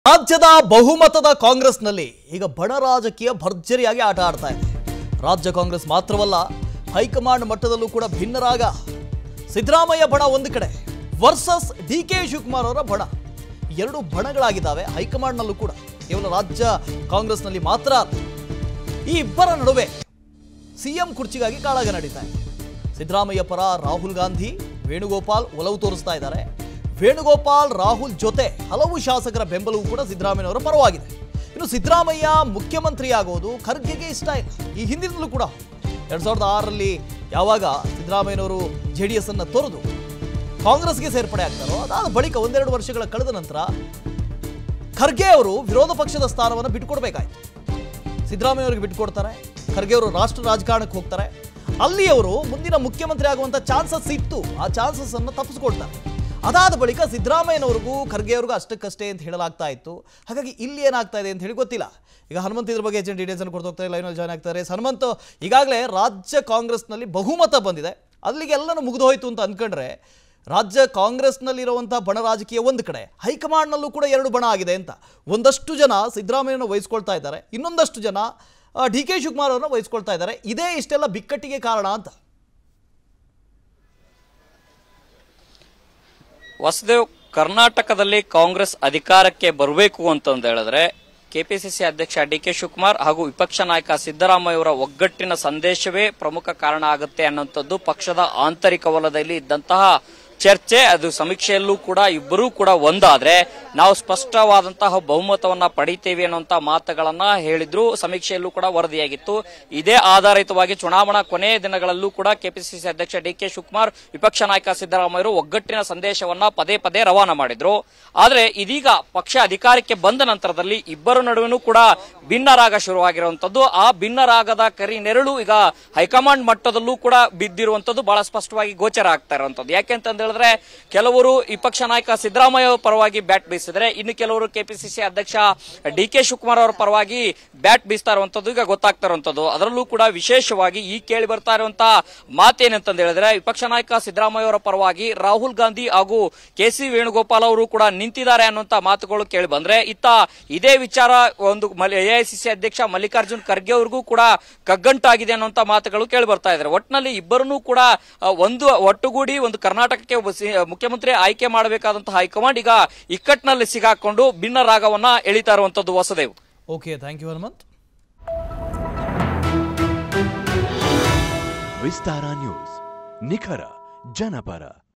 ರಾಜ್ಯದ ಬಹುಮತದ ಕಾಂಗ್ರೆಸ್ನಲ್ಲಿ ಈಗ ಬಣ ರಾಜಕೀಯ ಭರ್ಜರಿಯಾಗಿ ಆಟ ಆಡ್ತಾ ಇದೆ ರಾಜ್ಯ ಕಾಂಗ್ರೆಸ್ ಮಾತ್ರವಲ್ಲ ಹೈಕಮಾಂಡ್ ಮಟ್ಟದಲ್ಲೂ ಕೂಡ ಭಿನ್ನರಾಗ ಸಿದ್ದರಾಮಯ್ಯ ಬಣ ಒಂದು ಕಡೆ ವರ್ಸಸ್ ಡಿ ಕೆ ಶಿವಕುಮಾರ್ ಅವರ ಬಣ ಎರಡು ಬಣಗಳಾಗಿದ್ದಾವೆ ಹೈಕಮಾಂಡ್ನಲ್ಲೂ ಕೂಡ ಕೇವಲ ರಾಜ್ಯ ಕಾಂಗ್ರೆಸ್ನಲ್ಲಿ ಮಾತ್ರ ಅಲ್ಲ. ಈ ಇಬ್ಬರ ನಡುವೆ ಸಿಎಂ ಕುರ್ಚಿಗಾಗಿ ಕಾಳಗ ನಡೀತಾ ಇದೆ ಸಿದ್ದರಾಮಯ್ಯ ಪರ ರಾಹುಲ್ ಗಾಂಧಿ ವೇಣುಗೋಪಾಲ್ ಒಲವು ತೋರಿಸ್ತಾ ಇದ್ದಾರೆ ವೇಣುಗೋಪಾಲ್ ರಾಹುಲ್ ಜೊತೆ ಹಲವು ಶಾಸಕರ ಬೆಂಬಲವೂ ಕೂಡ ಸಿದ್ದರಾಮಯ್ಯನವರ ಪರವಾಗಿದೆ ಇನ್ನು ಸಿದ್ದರಾಮಯ್ಯ ಮುಖ್ಯಮಂತ್ರಿ ಆಗೋದು ಖರ್ಗೆಗೆ ಇಷ್ಟ ಇಲ್ಲ ಈ ಹಿಂದಿನಲ್ಲೂ ಕೂಡ ಎರಡ್ ಸಾವಿರದ ಆರರಲ್ಲಿ ಯಾವಾಗ ಸಿದ್ದರಾಮಯ್ಯನವರು ಜೆ ಡಿ ಎಸ್ ಅನ್ನ ತೊರೆದು ಕಾಂಗ್ರೆಸ್ಗೆ ಸೇರ್ಪಡೆ ಆಗ್ತಾರೋ ಅದಾದ ಬಳಿಕ ಒಂದೆರಡು ವರ್ಷಗಳ ಕಳೆದ ನಂತರ ಖರ್ಗೆ ಅವರು ವಿರೋಧ ಪಕ್ಷದ ಸ್ಥಾನವನ್ನು ಬಿಟ್ಟುಕೊಡ್ಬೇಕಾಯ್ತು ಸಿದ್ದರಾಮಯ್ಯ ಅವರಿಗೆ ಬಿಟ್ಟುಕೊಡ್ತಾರೆ ಖರ್ಗೆ ಅವರು ರಾಷ್ಟ್ರ ರಾಜಕಾರಣಕ್ಕೆ ಹೋಗ್ತಾರೆ ಅಲ್ಲಿ ಅವರು ಮುಂದಿನ ಮುಖ್ಯಮಂತ್ರಿ ಆಗುವಂತ ಚಾನ್ಸಸ್ ಇತ್ತು ಆ ಚಾನ್ಸಸ್ ಅನ್ನು ತಪ್ಪಿಸ್ಕೊಳ್ತಾರೆ ಅದಾದ ಬಳಿಕ ಸಿದ್ದರಾಮಯ್ಯನವ್ರಿಗೂ ಖರ್ಗೆ ಅವ್ರಿಗೂ ಅಷ್ಟಕ್ಕಷ್ಟೇ ಅಂತ ಹೇಳಲಾಗ್ತಾ ಇತ್ತು ಹಾಗಾಗಿ ಇಲ್ಲಿ ಏನಾಗ್ತಾ ಇದೆ ಅಂತ ಹೇಳಿ ಗೊತ್ತಿಲ್ಲ ಈಗ ಹನುಮಂತ್ ಇದ್ರ ಬಗ್ಗೆ ಹೆಚ್ಚಿನ ಡೀಟೇಲ್ಸ್ ಅನ್ನು ಕೊಡ್ತಾ ಹೋಗ್ತಾರೆ ಲೈನಲ್ಲಿ ಜಾಯ್ನ್ ಆಗ್ತಾರೆ ಹನುಮಂತ್ ಈಗಾಗಲೇ ರಾಜ್ಯ ಕಾಂಗ್ರೆಸ್ನಲ್ಲಿ ಬಹುಮತ ಬಂದಿದೆ ಅಲ್ಲಿಗೆ ಎಲ್ಲನೂ ಮುಗಿದು ಹೋಯ್ತು ಅಂತ ಅನ್ಕೊಂಡ್ರೆ ರಾಜ್ಯ ಕಾಂಗ್ರೆಸ್ನಲ್ಲಿರುವಂಥ ಬಣ ರಾಜಕೀಯ ಒಂದು ಕಡೆ ಹೈಕಮಾಂಡ್ನಲ್ಲೂ ಕೂಡ ಎರಡು ಬಣ ಆಗಿದೆ ಅಂತ ಒಂದಷ್ಟು ಜನ ಸಿದ್ದರಾಮಯ್ಯನ ವಹಿಸ್ಕೊಳ್ತಾ ಇದ್ದಾರೆ ಇನ್ನೊಂದಷ್ಟು ಜನ ಡಿ ಕೆ ಶಿವಕುಮಾರ್ ಅವರನ್ನ ವಹಿಸ್ಕೊಳ್ತಾ ಇದ್ದಾರೆ ಇದೇ ಇಷ್ಟೆಲ್ಲ ಬಿಕ್ಕಟ್ಟಿಗೆ ಕಾರಣ ಅಂತ ವಸುದೇವ್ ಕರ್ನಾಟಕದಲ್ಲಿ ಕಾಂಗ್ರೆಸ್ ಅಧಿಕಾರಕ್ಕೆ ಬರಬೇಕು ಅಂತಂದು ಹೇಳಿದ್ರೆ ಕೆಪಿಸಿಸಿ ಅಧ್ಯಕ್ಷ ಡಿ ಕೆ ಶಿವಕುಮಾರ್ ಹಾಗೂ ವಿಪಕ್ಷ ನಾಯಕ ಸಿದ್ದರಾಮಯ್ಯ ಅವರ ಒಗ್ಗಟ್ಟಿನ ಸಂದೇಶವೇ ಪ್ರಮುಖ ಕಾರಣ ಆಗುತ್ತೆ ಅನ್ನುವಂಥದ್ದು ಪಕ್ಷದ ಆಂತರಿಕ ವಲಯದಲ್ಲಿ ಇದ್ದಂತಹ ಚರ್ಚೆ ಅದು ಸಮೀಕ್ಷೆಯಲ್ಲೂ ಕೂಡ ಇಬ್ಬರೂ ಕೂಡ ಒಂದಾದ್ರೆ ನಾವು ಸ್ಪಷ್ಟವಾದಂತಹ ಬಹುಮತವನ್ನ ಪಡಿತೇವೆ ಅನ್ನುವಂತ ಮಾತುಗಳನ್ನ ಹೇಳಿದ್ರು ಸಮೀಕ್ಷೆಯಲ್ಲೂ ಕೂಡ ವರದಿಯಾಗಿತ್ತು ಇದೇ ಆಧಾರಿತವಾಗಿ ಚುನಾವಣಾ ಕೊನೆಯ ದಿನಗಳಲ್ಲೂ ಕೂಡ ಕೆಪಿಸಿಸಿ ಅಧ್ಯಕ್ಷ ಡಿ ಕೆ ಶಿವಕುಮಾರ್ ವಿಪಕ್ಷ ನಾಯಕ ಸಿದ್ದರಾಮಯ್ಯರು ಒಗ್ಗಟ್ಟಿನ ಸಂದೇಶವನ್ನ ಪದೇ ಪದೇ ರವಾನ ಮಾಡಿದ್ರು ಆದ್ರೆ ಇದೀಗ ಪಕ್ಷ ಅಧಿಕಾರಕ್ಕೆ ಬಂದ ನಂತರದಲ್ಲಿ ಇಬ್ಬರ ನಡುವೆನೂ ಕೂಡ ಭಿನ್ನರಾಗ ಶುರುವಾಗಿರುವಂತದ್ದು ಆ ಭಿನ್ನರಾಗದ ಕರಿ ನೆರಳು ಈಗ ಹೈಕಮಾಂಡ್ ಮಟ್ಟದಲ್ಲೂ ಕೂಡ ಬಿದ್ದಿರುವಂತದ್ದು ಬಹಳ ಸ್ಪಷ್ಟವಾಗಿ ಗೋಚರ ಆಗ್ತಾ ಇರುವಂತದ್ದು ಯಾಕೆ ಅಂತ ಹೇಳಿದ್ರೆ ಕೆಲವರು ವಿಪಕ್ಷ ನಾಯಕ ಸಿದ್ದರಾಮಯ್ಯ ಅವರ ಪರವಾಗಿ ಬ್ಯಾಟ್ ಬೀಸಿದ್ರೆ ಇನ್ನು ಕೆಲವರು ಕೆಪಿಸಿಸಿ ಅಧ್ಯಕ್ಷ ಡಿ ಕೆ ಶಿವಕುಮಾರ್ ಅವರ ಪರವಾಗಿ ಬ್ಯಾಟ್ ಬೀಸ್ತಾ ಇರುವಂತದ್ದು ಈಗ ಗೊತ್ತಾಗ್ತಾ ಇರುವಂತದ್ದು ಅದರಲ್ಲೂ ಕೂಡ ವಿಶೇಷವಾಗಿ ಈ ಕೇಳಿ ಬರ್ತಾ ಇರುವಂತಹ ಮಾತೇನಂತಂದ ಹೇಳಿದ್ರೆ ವಿಪಕ್ಷ ನಾಯಕ ಸಿದ್ದರಾಮಯ್ಯ ಅವರ ಪರವಾಗಿ ರಾಹುಲ್ ಗಾಂಧಿ ಹಾಗೂ ಕೆ ಸಿ ವೇಣುಗೋಪಾಲ್ ಅವರು ಕೂಡ ನಿಂತಿದ್ದಾರೆ ಅನ್ನುವಂತ ಮಾತುಗಳು ಕೇಳಿ ಬಂದ್ರೆ ಇತ್ತ ಇದೇ ವಿಚಾರ ಒಂದು ಎಐಸಿಸಿ ಅಧ್ಯಕ್ಷ ಮಲ್ಲಿಕಾರ್ಜುನ್ ಖರ್ಗೆ ಅವ್ರಿಗೂ ಕೂಡ ಕಗ್ಗಂಟಾಗಿದೆ ಅನ್ನುವಂತ ಮಾತುಗಳು ಕೇಳಿ ಬರ್ತಾ ಇದ್ದಾರೆ ಒಟ್ಟಿನಲ್ಲಿ ಇಬ್ಬರನ್ನೂ ಕೂಡ ಆ, ಒಂದು ಒಟ್ಟುಗೂಡಿ ಒಂದು ಕರ್ನಾಟಕಕ್ಕೆ ಒಬ್ಬ ಸಿ- ಮುಖ್ಯಮಂತ್ರಿ ಆಯ್ಕೆ ಮಾಡಬೇಕಾದಂತಹ ಹೈಕಮಾಂಡ್ ಈಗ ಇಕ್ಕಟ್ಟಿನಲ್ಲಿ ಸಿಗಾಕೊಂಡು ಭಿನ್ನ ರಾಗವನ್ನ ಎಳಿತಾ ಇರುವಂತದ್ದು ಹೊಸದೇವು okay thank you Hanumanth Vistara news ನಿಖರ ಜನಪರ